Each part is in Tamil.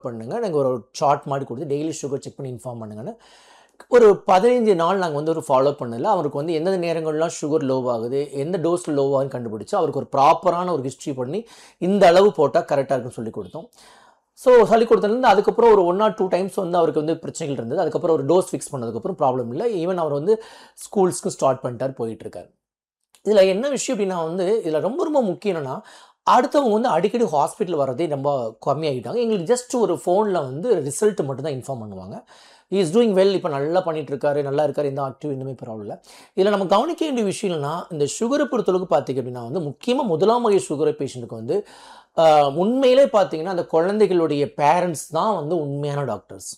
பண்ணுங்க நாங்கள் ஒரு சார்ட் மாதிரி கொடுத்து டெய்லி சுகர் செக் பண்ணி இன்ஃபார்ம் பண்ணுங்கன்னு ஒரு பதினைஞ்சு நாள் நாங்கள் வந்து ஒரு ஃபாலோ பண்ணல அவருக்கு வந்து எந்தெந்த நேரங்கள்லாம் சுகர் லோ ஆகுது எந்த டோஸில் லோ ஆகுதுன்னு கண்டுபிடிச்சு அவருக்கு ஒரு ப்ராப்பரான ஒரு ஹிஸ்ட்ரி பண்ணி இந்த அளவு போட்டால் கரெக்டாக இருக்குன்னு சொல்லி கொடுத்தோம் ஸோ சொல்லி கொடுத்ததுலேருந்து அதுக்கப்புறம் ஒரு ஒன் ஆர் டூ டைம்ஸ் வந்து அவருக்கு வந்து பிரச்சனைகள் இருந்தது அதுக்கப்புறம் ஒரு டோஸ் ஃபிக்ஸ் பண்ணதுக்கப்புறம் ப்ராப்ளம் இல்லை ஈவன் அவர் வந்து ஸ்கூல்ஸ்க்கு ஸ்டார்ட் பண்ணிட்டார் போயிட்டு இருக்காரு இதில் என்ன விஷயம் அப்படின்னா வந்து இதில் ரொம்ப ரொம்ப முக்கியம் என்னன்னா அடுத்தவங்க வந்து அடிக்கடி ஹாஸ்பிட்டல் வர்றதே ரொம்ப கம்மியாகிட்டாங்க எங்களுக்கு ஜஸ்ட் ஒரு ஃபோனில் வந்து ரிசல்ட் மட்டும் தான் இன்ஃபார்ம் பண்ணுவாங்க இஸ் டூயிங் வெல் இப்போ நல்லா பண்ணிட்டு இருக்காரு நல்லா இருக்காரு எந்த ஆக்டிவ் இந்த மாதிரி ப்ராப்ளம் இல்லை இதில் நம்ம கவனிக்க வேண்டிய விஷயம் என்னன்னா இந்த சுகரை பொறுத்தளவுக்கு பார்த்தீங்க அப்படின்னா வந்து முக்கியமாக முதலாம் வகை சுகர் பேஷண்ட்டுக்கு வந்து ஆஹ், உண்மையிலே பார்த்தீங்கன்னா அந்த குழந்தைகளுடைய பேரண்ட்ஸ் தான் வந்து உண்மையான டாக்டர்ஸ்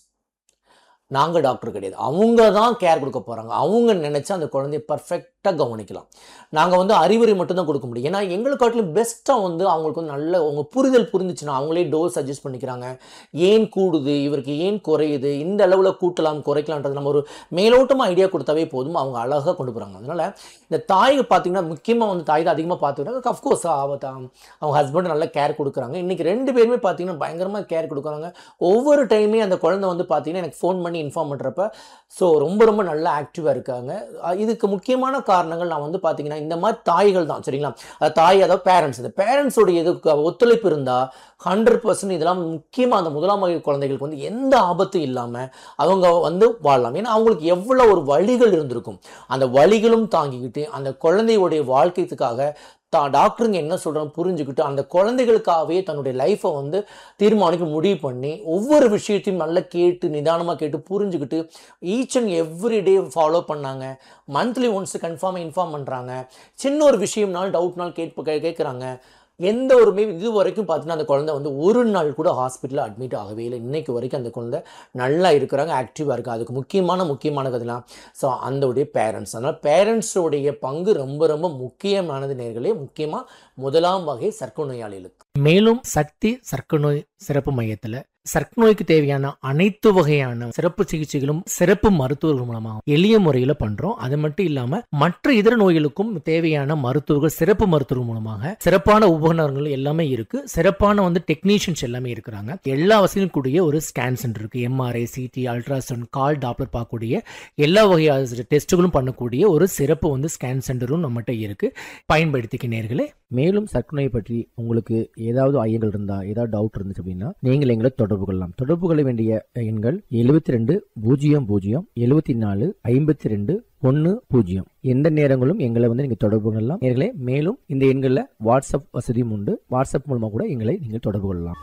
நாங்கள் டாக்டர் கிடையாது அவங்க தான் கேர் கொடுக்க போகிறாங்க அவங்க நினச்சா அந்த குழந்தைய பர்ஃபெக்டாக கவனிக்கலாம் நாங்கள் வந்து அறிவுரை மட்டும்தான் கொடுக்க முடியும் ஏன்னா எங்களை காட்டிலும் பெஸ்ட்டாக வந்து அவங்களுக்கு வந்து நல்ல அவங்க புரிதல் புரிஞ்சுச்சுன்னா அவங்களே டோஸ் அட்ஜஸ்ட் பண்ணிக்கிறாங்க ஏன் கூடுது இவருக்கு ஏன் குறையுது இந்த அளவில் கூட்டலாம் குறைக்கலான்றது நம்ம ஒரு மேலோட்டமாக ஐடியா கொடுத்தாவே போதும் அவங்க அழகாக கொண்டு போகிறாங்க அதனால் இந்த தாய்க்கு பார்த்தீங்கன்னா முக்கியமாக வந்து தாய் தான் அதிகமாக பார்த்துக்கிறாங்க அஃப்கோர்ஸ் அவங்க ஹஸ்பண்ட் நல்லா கேர் கொடுக்குறாங்க இன்றைக்கி ரெண்டு பேருமே பார்த்தீங்கன்னா பயங்கரமாக கேர் கொடுக்குறாங்க ஒவ்வொரு டைமே அந்த குழந்தை வந்து பார்த்தீங்கன்னா எனக்கு ஃபோன் பண்ணி இன்ஃபார்ம் பண்ணுறப்ப ஸோ ரொம்ப ரொம்ப நல்லா ஆக்டிவாக இருக்காங்க அஹ் இதுக்கு முக்கியமான காரணங்கள் நான் வந்து பார்த்தீங்கன்னா இந்த மாதிரி தாய்கள் தான் சரிங்களா அது தாய் அதாவது பேரண்ட்ஸ் இந்த பேரண்ட்ஸோடைய இதுக்கு ஒத்துழைப்பு இருந்தால் ஹண்ட்ரட் பர்சன்ட் இதெல்லாம் முக்கியமாக அந்த முதலாம் வகை குழந்தைகளுக்கு வந்து எந்த ஆபத்தும் இல்லாமல் அவங்க வந்து வாழலாம் ஏன்னா அவங்களுக்கு எவ்வளோ ஒரு வழிகள் இருந்திருக்கும் அந்த வழிகளும் தாங்கிக்கிட்டு அந்த குழந்தையுடைய வாழ்க்கைக்காக தா டாக்டருங்க என்ன சொல்கிறோம் புரிஞ்சுக்கிட்டு அந்த குழந்தைகளுக்காகவே தன்னுடைய லைஃப்பை வந்து தீர்மானிக்க முடிவு பண்ணி ஒவ்வொரு விஷயத்தையும் நல்லா கேட்டு நிதானமாக கேட்டு புரிஞ்சுக்கிட்டு each and every day follow பண்ணாங்க மந்த்லி ஒன்ஸ் கன்ஃபார்மாக இன்ஃபார்ம் பண்ணுறாங்க சின்ன ஒரு விஷயம்னாலும் டவுட்னாலும் கேட்பு கே கேட்குறாங்க எந்த ஒரு மே இது வரைக்கும் பார்த்தீங்கன்னா அந்த குழந்தை வந்து ஒரு நாள் கூட ஹாஸ்பிட்டலில் அட்மிட் ஆகவே இல்லை இன்னைக்கு வரைக்கும் அந்த குழந்தை நல்லா இருக்கிறாங்க ஆக்டிவாக இருக்குது அதுக்கு முக்கியமான முக்கியமான கதைலாம் ஸோ அந்தோடைய பேரண்ட்ஸ் அதனால் பேரண்ட்ஸோடைய பங்கு ரொம்ப ரொம்ப முக்கியமானது நேர்களே முக்கியமாக முதலாம் வகை சர்க்கரை நோயாளிகளுக்கு மேலும் சக்தி சர்க்கரை நோய் சிறப்பு மையத்துல சர்க்கரை நோய்க்கு தேவையான அனைத்து வகையான சிறப்பு சிகிச்சைகளும் சிறப்பு மருத்துவர்கள் மூலமா எளிய முறையில பண்றோம் அது மட்டும் இல்லாம மற்ற இதர நோய்களுக்கும் தேவையான மருத்துவர்கள் சிறப்பு மருத்துவர்கள் மூலமாக சிறப்பான உபகரணங்கள் எல்லாமே இருக்கு சிறப்பான வந்து டெக்னீஷியன்ஸ் எல்லாமே இருக்கிறாங்க எல்லா வசதியும் கூடிய ஒரு ஸ்கேன் சென்டர் இருக்கு MRI CT ultrasound colour Doppler பார்க்கக்கூடிய எல்லா வகையான டெஸ்ட்டுகளும் பண்ணக்கூடிய ஒரு சிறப்பு வந்து ஸ்கேன் சென்டரும் நம்மகிட்ட இருக்கு பயன்படுத்திக்க நேர்களே மேலும் சர்க்கரை நோய் பற்றி உங்களுக்கு ஏதாவது ஐயங்கள் இருந்தா ஏதாவது டவுட் இருந்துச்சு அப்படின்னா நீங்கள் எங்களை தொடர்பு கொள்ளலாம் தொடர்பு கொள்ள வேண்டிய எண்கள் எழுபத்தி ரெண்டு பூஜ்ஜியம் பூஜ்ஜியம் எழுபத்தி நாலு ஐம்பத்தி ரெண்டு ஒன்று பூஜ்ஜியம் எந்த நேரங்களும் எங்களை வந்து நீங்கள் தொடர்பு கொள்ளலாம் நேர்களே மேலும் இந்த எண்களில் வாட்ஸ்அப் வசதியும் உண்டு வாட்ஸ்அப் மூலமாக கூட எங்களை நீங்கள் தொடர்பு கொள்ளலாம்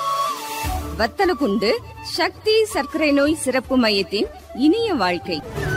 வத்தலகுண்டு சக்தி சர்க்கரை நோய் சிறப்பு மையத்தின் இனிய வாழ்க்கை